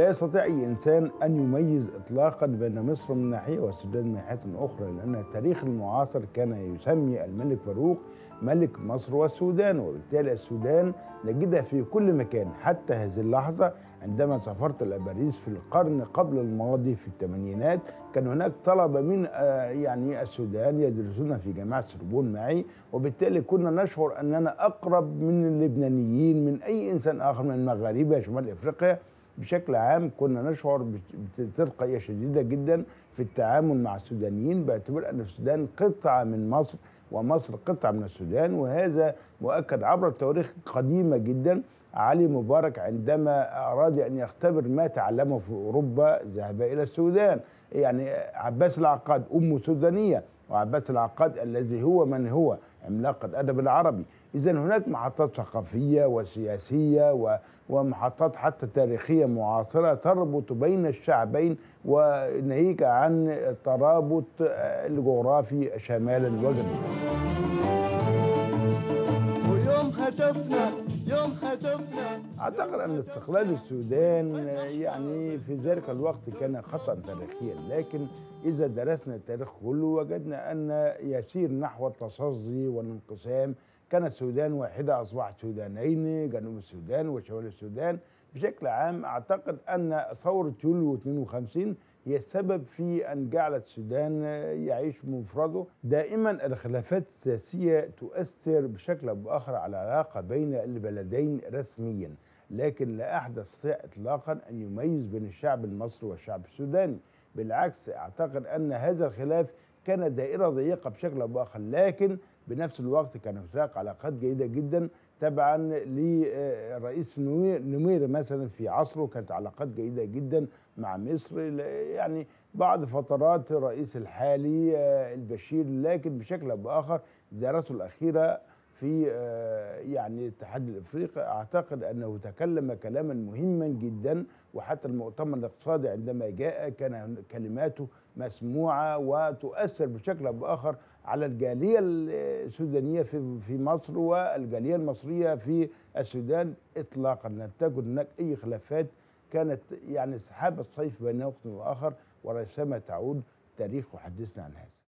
لا يستطيع أي إنسان أن يميز إطلاقا بين مصر من ناحية والسودان من ناحية أخرى لأن التاريخ المعاصر كان يسمي الملك فاروق ملك مصر والسودان وبالتالي السودان نجدها في كل مكان حتى هذه اللحظة عندما سافرت إلى باريس في القرن قبل الماضي في الثمانينات كان هناك طلبة من آه، يعني السودان يدرسون في جامعة سربون معي وبالتالي كنا نشعر أننا أقرب من اللبنانيين من أي إنسان آخر من المغاربة شمال إفريقيا بشكل عام كنا نشعر بتلقائية شديدة جدا في التعامل مع السودانيين باعتبار أن السودان قطعة من مصر ومصر قطعة من السودان وهذا مؤكد عبر التواريخ قديمة جدا علي مبارك عندما أراد أن يختبر ما تعلمه في أوروبا ذهب إلى السودان يعني عباس العقاد أمه سودانية وعباس العقاد الذي هو من هو عملاق الأدب العربي إذا هناك محطات ثقافية وسياسية و ومحطات حتى تاريخية معاصرة تربط بين الشعبين وناهيك عن الترابط الجغرافي شمالا وجنوبا ويوم هتفنا يوم هتفنا اعتقد ان استقلال السودان يعني في ذلك الوقت كان خطا تاريخيا لكن اذا درسنا التاريخ كله وجدنا ان يسير نحو التصدي والانقسام كانت السودان واحده اصبحت سودانين جنوب السودان وشمال السودان بشكل عام اعتقد ان ثوره يوليو 52 هي السبب في ان جعلت السودان يعيش بمفرده دائما الخلافات السياسيه تؤثر بشكل او باخر على العلاقه بين البلدين رسميا لكن لا احد يستطيع اطلاقا ان يميز بين الشعب المصري والشعب السوداني بالعكس اعتقد ان هذا الخلاف كان دائره ضيقه بشكل او باخر لكن بنفس الوقت كان هناك علاقات جيده جدا تبعا للرئيس نمير مثلا في عصره كانت علاقات جيده جدا مع مصر يعني بعد فترات الرئيس الحالي البشير لكن بشكل او باخر زيارته الاخيره في يعني الاتحاد الافريقي اعتقد انه تكلم كلاما مهما جدا وحتى المؤتمر الاقتصادي عندما جاء كان كلماته مسموعه وتؤثر بشكل او باخر على الجاليه السودانيه في في مصر والجاليه المصريه في السودان اطلاقا لم تكن هناك اي خلافات كانت يعني سحاب الصيف بين وقت واخر ورسما تعود تاريخ يحدثنا عن هذا.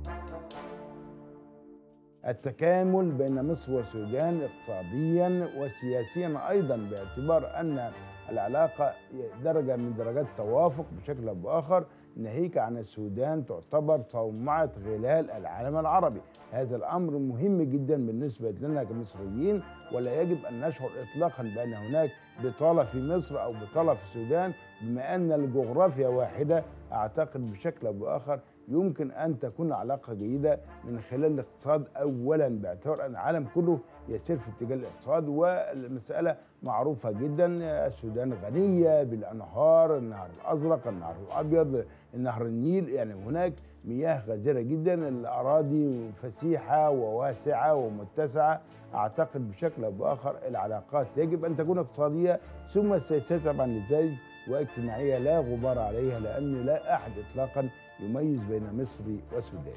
التكامل بين مصر والسودان اقتصاديا وسياسيا ايضا باعتبار ان العلاقه درجه من درجات التوافق بشكل او باخر ناهيك عن السودان تعتبر صومعه غلال العالم العربي هذا الامر مهم جدا بالنسبه لنا كمصريين ولا يجب ان نشعر اطلاقا بان هناك بطاله في مصر او بطاله في السودان بما ان الجغرافيا واحده اعتقد بشكل او باخر يمكن ان تكون علاقه جيده من خلال الاقتصاد اولا باعتبار ان العالم كله يسير في اتجاه الاقتصاد والمساله معروفه جدا السودان غنيه بالانهار النهر الازرق النهر الابيض نهر النيل يعني هناك مياه غزيره جدا الاراضي فسيحه وواسعه ومتسعه اعتقد بشكل او باخر العلاقات يجب ان تكون اقتصاديه ثم السياسيه طبعا لذلك واجتماعيه لا غبار عليها لان لا احد اطلاقا يميز بين مصري وسوداني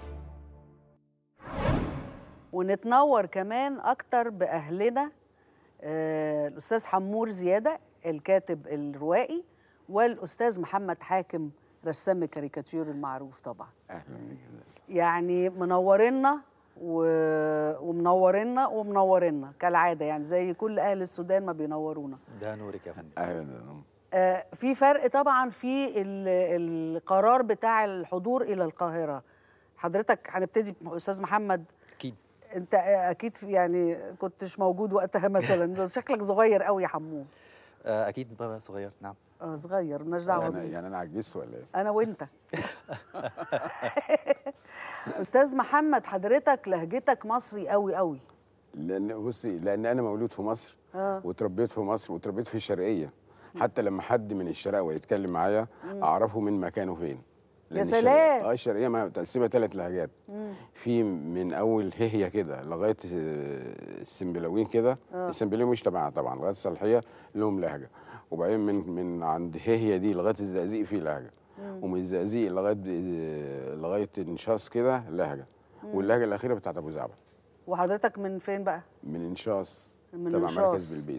ونتنور كمان اكتر باهلنا آه الاستاذ حمور زياده الكاتب الروائي والاستاذ محمد حاكم رسام الكاريكاتير المعروف طبعا اهلا بك يعني منورنا و... ومنورنا ومنورنا كالعاده يعني زي كل اهل السودان ما بينورونا ده نورك يا فندم اهلا آه في فرق طبعا في ال... القرار بتاع الحضور الى القاهره حضرتك هنبتدي استاذ محمد اكيد انت اكيد يعني كنتش موجود وقتها مثلا شكلك صغير قوي يا حمود آه، اكيد بقى صغير نعم اه صغير مالناش دعوه يعني, بيه يعني انا عجزت ولا ايه؟ انا وانت استاذ محمد حضرتك لهجتك مصري قوي قوي لان بصي لان انا مولود في مصر اه وتربيت في مصر وتربيت في الشرقيه حتى لما حد من الشرقاوه يتكلم معايا اعرفه من مكانه فين لأن الشرقية- سلام. اه الشرقيه ما- متقسمه ثلاث لهجات في من اول هي كده لغايه آه، السنبلاوين كده السنبلاوين مش تبعها طبعا لغايه الصالحيه لهم لهجه وبعدين من من عند هي دي لغايه الزقازيق في لهجه ومن الزقازيق لغايه آه، لغايه انشاص كده لهجه واللهجه الاخيره بتاعت ابو زعبل وحضرتك من فين بقى من انشاص من تبع إنشاص. مركز بلبيس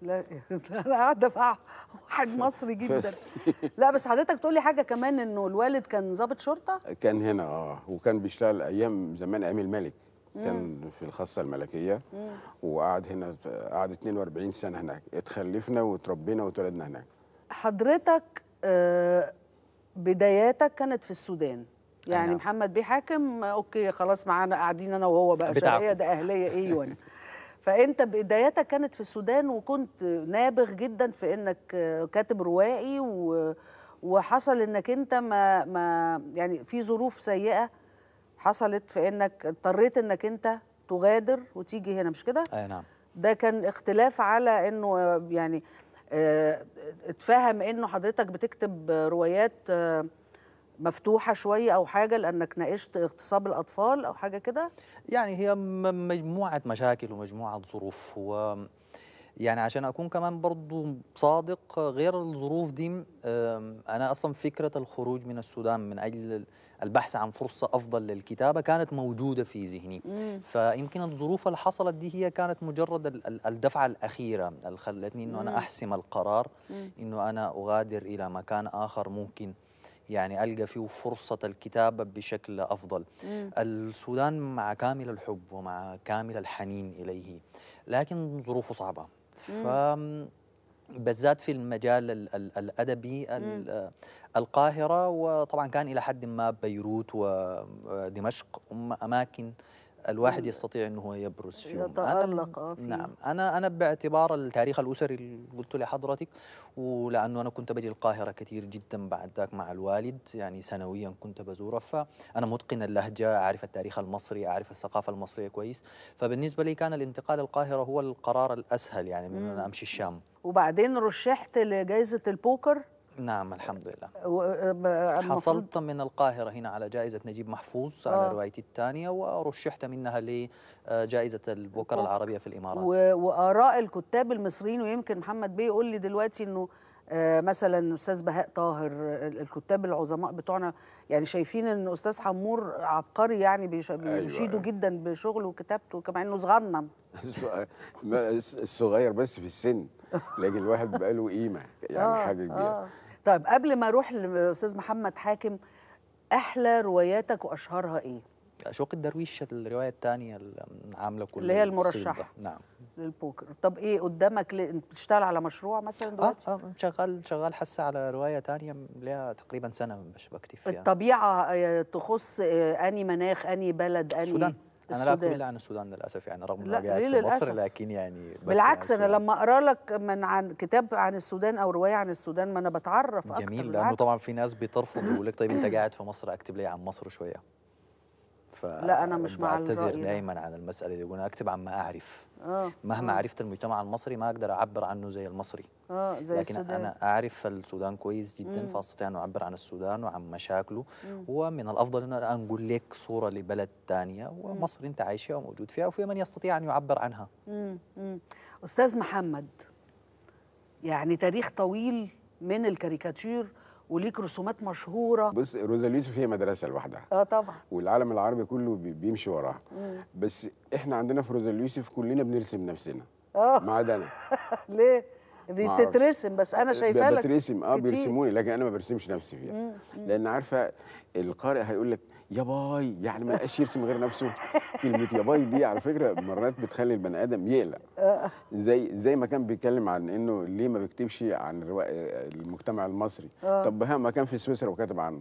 لا انا قاعده مع واحد مصري جدا لا بس حضرتك تقولي حاجه كمان انه الوالد كان ضابط شرطه كان هنا اه وكان بيشتغل ايام زمان ايام الملك كان في الخاصه الملكيه وقعد هنا قعد 42 سنه هناك اتخلفنا وتربينا واتولدنا هناك حضرتك آه، بداياتك كانت في السودان يعني نعم. محمد بيه حاكم آه، اوكي خلاص معانا قاعدين انا وهو بقى بتاعكم. شرقيه ده اهليه ايه وانا فانت بداياتك كانت في السودان وكنت نابغ جدا في انك آه، كاتب روائي و وحصل انك انت ما ما يعني في ظروف سيئه حصلت في انك اضطريت انك انت تغادر وتيجي هنا مش كده؟ اي نعم ده كان اختلاف على انه آه، يعني آه، اتفهم انه حضرتك بتكتب آه، روايات آه، مفتوحه شويه او حاجه لانك ناقشت اغتصاب الاطفال او حاجه كده يعني هي م- مجموعة مشاكل ومجموعة ظروف و يعني عشان أكون كمان برضو صادق غير الظروف دي أم، أنا أصلا فكرة الخروج من السودان من أجل البحث عن فرصة أفضل للكتابة كانت موجودة في ذهني فيمكن الظروف اللي حصلت دي هي كانت مجرد ال- ال- الدفعة الأخيرة اللي خلتني إنه أنا أحسم القرار إنه أنا أغادر إلى مكان آخر ممكن يعني ألقى فيه فرصة الكتابة بشكل أفضل السودان مع كامل الحب ومع كامل الحنين إليه لكن ظروفه صعبة ف بالذات في المجال ال- ال- الأدبي ال- القاهرة وطبعا كان إلى حد ما بيروت ودمشق هم أماكن الواحد يستطيع انه هو يبرز فيهم يتألق، آه، أنا فيهم. نعم انا انا باعتبار التاريخ الاسري اللي قلت لحضرتك ولانه انا كنت بجي القاهره كثير جدا بعد ذاك مع الوالد يعني سنويا كنت بزوره فانا متقن اللهجه اعرف التاريخ المصري اعرف الثقافه المصريه كويس فبالنسبه لي كان الانتقال القاهره هو القرار الاسهل يعني من ان انا امشي الشام وبعدين رشحت لجائزه البوكر نعم الحمد لله و- آه، المفروض- حصلت من القاهرة هنا على جائزة نجيب محفوظ على آه. روايتي الثانية ورشحت منها لجائزة البوكر العربية في الإمارات و- واراء الكتاب المصريين ويمكن محمد بيه يقول لي دلوقتي انه آه، مثلا استاذ بهاء طاهر آه، الكتاب العظماء بتوعنا يعني شايفين ان استاذ حمور عبقري يعني بيش- بيشيدوا جدا بشغله وكتابته كما انه صغنن الصغير بس في السن لكن الواحد بقى له قيمه يعني حاجه كبيره طيب قبل ما اروح لاستاذ محمد حاكم احلى رواياتك واشهرها ايه شوق الدرويش الرواية الثانية عاملة كل اللي هي الصيد المرشحة. ده. نعم للبوكر طب ايه قدامك ل... انت بتشتغل على مشروع مثلا آه, دلوقتي آه شغال شغال حاسة على رواية ثانية لها تقريبا سنة مش بكتب فيها الطبيعه آه، تخص آه، اني مناخ اني بلد اني السودان أنا لا السودان. أقول عن السودان للأسف يعني رغم لا، إنه قاعد ليه في للأسف؟ مصر لكن يعني بكتب بالعكس عن انا السودان. لما اقرا لك من عن كتاب عن السودان او روايه عن السودان ما انا بتعرف اكتر جميل لانه بالعكس. طبعا في ناس بيطرفوا بيقول لك طيب انت قاعد في مصر اكتب لي عن مصر شويه ف لا، أنا مش مع بعتذر الرأي ده. دائما عن المساله دي يقول انا اكتب عن ما اعرف اه مهما عرفت المجتمع المصري ما اقدر اعبر عنه زي المصري اه زي لكن السودان انا اعرف السودان كويس جدا فاستطيع ان اعبر عن السودان وعن مشاكله ومن الافضل ان انا انقل لك صوره لبلد ثانيه ومصر انت عايش فيها وموجود فيها وفي من يستطيع ان يعبر عنها مم، مم. استاذ محمد يعني تاريخ طويل من الكاريكاتير وليك رسومات مشهوره بص روزا اليوسف هي مدرسه لوحدها اه طبعا والعالم العربي كله بي- بيمشي وراها بس احنا عندنا في روزا اليوسف كلنا بنرسم نفسنا اه ما عدا انا ليه معرفش. بتترسم بس انا شايفاه لك بترسم اه كتير. بيرسموني لكن انا ما برسمش نفسي فيها لان عارفه القارئ هيقول لك يا باي يعني ما يبقاش يرسم غير نفسه كلمه يا باي دي على فكره مرات بتخلي البني ادم يقلق زي زي ما كان بيتكلم عن انه ليه ما بيكتبش عن الروا- المجتمع المصري طب ها ما كان في سويسرا وكتب عنه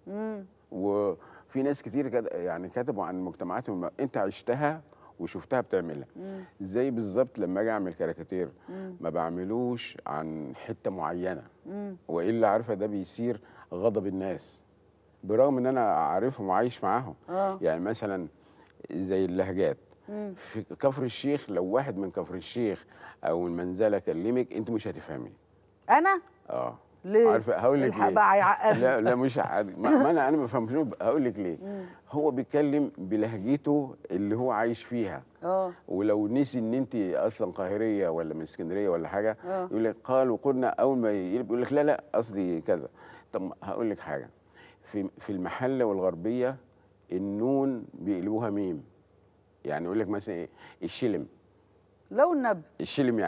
وفي ناس كتير كد- يعني كتبوا عن مجتمعاتهم انت عشتها وشفتها بتعملها زي بالظبط لما اجي اعمل كاريكاتير ما بعملوش عن حته معينه والا عارفه ده بيثير غضب الناس برغم ان انا عارفهم وعايش معاهم يعني مثلا زي اللهجات في كفر الشيخ لو واحد من كفر الشيخ او من منزله كلمك انت مش هتفهمي انا اه ليه؟ عارفه هقول لك الحق ليه بقى يعقدني. لا لا مش عادي ما, ما انا انا ما بفهمش هقول لك ليه هو بيتكلم بلهجته اللي هو عايش فيها اه ولو نسي ان انت اصلا قاهريه ولا من اسكندريه ولا حاجه آه. يقول لك قال وقلنا اول ما يقلب يقول لك لا لا قصدي كذا طب هقول لك حاجه في في المحله والغربيه النون بيقلبوها ميم يعني يقول لك مثلا ايه الشلم لو النبي الشلم يعني ايه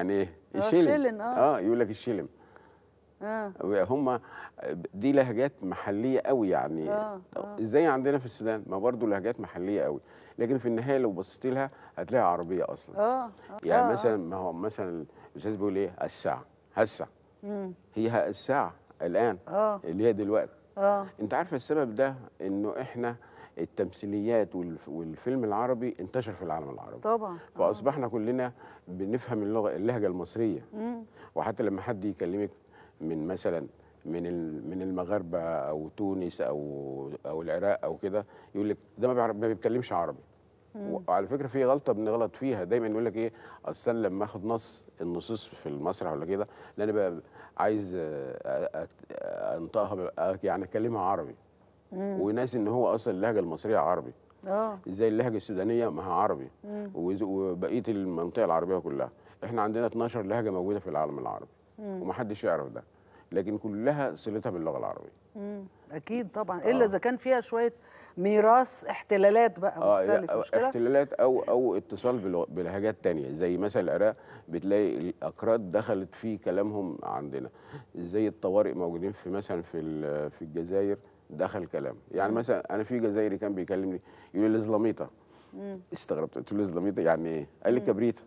الشلم الشلن، آه. اه يقول لك الشلم اه هم دي لهجات محليه قوي يعني آه، ازاي عندنا في السودان ما برضو لهجات محليه قوي لكن في النهايه لو بصيت لها هتلاقيها عربيه اصلا اه يعني آه، مثلا ما هو مثلا الاستاذ بيقول ايه الساعه هسه هي الساعه الان آه. اللي هي دلوقتي اه انت عارف السبب ده انه احنا التمثيليات والف- والفيلم العربي انتشر في العالم العربي طبعا فاصبحنا كلنا بنفهم اللغه اللهجه المصريه وحتى لما حد يكلمك من مثلا من ال- من المغاربه او تونس او او العراق او كده يقول لك ده ما بيعرف ما بيتكلمش عربي وعلى فكره في غلطه بنغلط فيها دايما يقول لك ايه اصل أنا لما اخد نص النصوص في المسرح ولا كده لان انا بقى عايز آه، أك- انطقها بقى- يعني اكلمها عربي وناس ان هو اصلا اللهجه المصريه عربي اه زي اللهجه السودانيه ما هي عربي وز- وبقيه المنطقه العربيه كلها احنا عندنا 12 لهجه موجوده في العالم العربي ومحدش يعرف ده لكن كلها صلتها باللغه العربيه مم. اكيد طبعا الا اذا كان فيها شويه ميراث احتلالات بقى مختلف أو مش كده احتلالات او او اتصال بلغ- بلهجات تانية زي مثلا العراق بتلاقي الاكراد دخلت في كلامهم عندنا زي الطوارئ موجودين في مثلا في ال- في الجزائر دخل كلام يعني مثلا انا في جزائري كان بيكلمني يقول لي زلميطه استغربت قلت له زلميطه يعني ايه؟ قال لي كبريته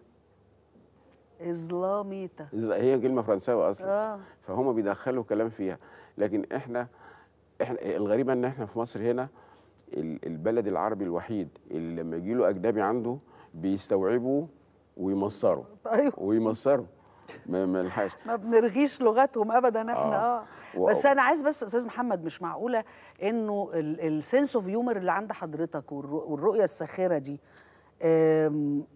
ازلاميتا إز- هي كلمه فرنساوي اصلا اه فهم بيدخلوا كلام فيها لكن احنا احنا الغريبه ان احنا في مصر هنا ال- البلد العربي الوحيد اللي لما يجي له اجنبي عنده بيستوعبوا ويمصروا ايوه ويمصروا ما ما يلحقش ما بنرغيش لغتهم ابدا احنا اه, آه. و- بس انا عايز بس استاذ محمد مش معقوله انه السنس اوف هيومر اللي عند حضرتك والرو- والرؤيه الساخره دي آم،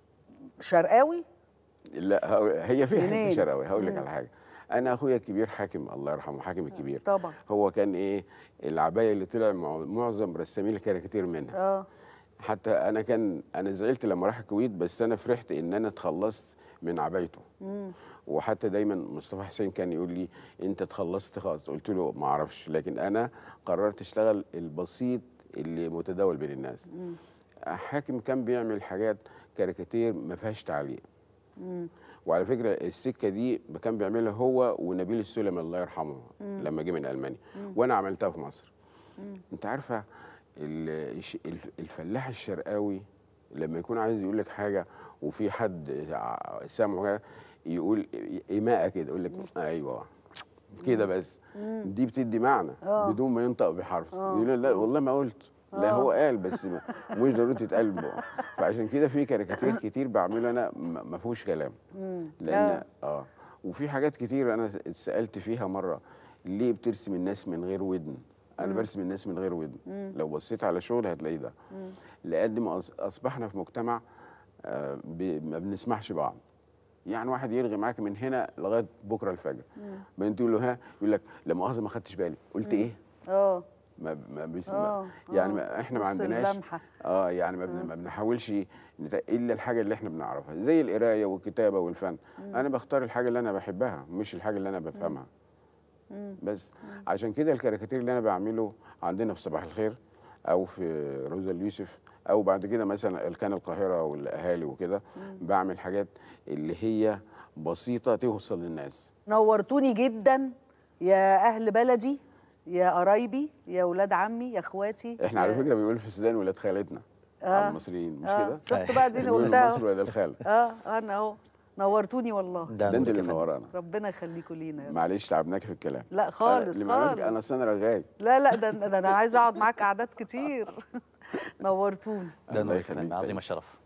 شرقاوي لا هو- هي فيها منين؟ حته شرقاوي هقول لك على حاجه انا اخويا الكبير حاكم الله يرحمه حاكم الكبير طبعا هو كان ايه العبايه اللي طلع مع- معظم رسامين الكاريكاتير منها اه حتى انا كان انا زعلت لما راح الكويت بس انا فرحت ان انا اتخلصت من عبايته وحتى دايما مصطفى حسين كان يقول لي انت اتخلصت خالص قلت له ما اعرفش لكن انا قررت اشتغل البسيط اللي متداول بين الناس حاكم كان بيعمل حاجات كاريكاتير ما فيهاش تعليق وعلى فكره السكه دي كان بيعملها هو ونبيل السلمي الله يرحمه لما جه من المانيا وانا عملتها في مصر انت عارفه ال- الش- الف- الفلاح الشرقاوي لما يكون عايز يقول لك حاجه وفي حد ع- سامعه كده، يقول ايماءه كده يقول لك ايوه كده بس دي بتدي معنى بدون ما ينطق بحرف يقول لا, لا والله ما قلت لا هو قال بس ما- مش ضروري تتقال بقى. فعشان كده في كاريكاتير كتير بعمله انا ما ما فيهوش كلام لان اه وفي حاجات كتير انا اتسالت فيها مره ليه بترسم الناس من غير ودن انا برسم الناس من غير ودن لو بصيت على شغل هتلاقي ده لان ما أص- اصبحنا في مجتمع آه، ب- ما بنسمعش بعض يعني واحد يرغي معاك من هنا لغايه بكره الفجر بعدين تقول له ها يقول لك لا مؤاخذه ما خدتش بالي قلت ايه اه ما ما بيسمع آه، يعني آه. ما احنا ما بص عندناش اللمحة. اه يعني ما, بن- ما بنحاولش نت- الا الحاجه اللي احنا بنعرفها زي القرايه والكتابه والفن انا بختار الحاجه اللي انا بحبها مش الحاجه اللي انا بفهمها بس عشان كده الكاريكاتير اللي انا بعمله عندنا في صباح الخير او في روزا اليوسف او بعد كده مثلا كان القاهره والاهالي وكده بعمل حاجات اللي هي بسيطه توصل للناس نورتوني جدا يا اهل بلدي يا قرايبي يا ولاد عمي يا اخواتي احنا على يا- فكره بنقول في السودان ولاد خالتنا على المصريين مش آه. كده شفت بقى دي اللي بنقول قلتها مصر ولاد الخال اه انا اهو نورتوني والله ده انت اللي كمان. منورانا ربنا يخليكم لينا يا رب. معلش تعبناك في الكلام لا خالص أنا- لمعلوماتك خالص انا اصل انا رغاي لا لا ده, ده انا عايزه اقعد معاك قعدات كتير نورتوني ده الله نور يخليك كمان عظيم تعيش. الشرف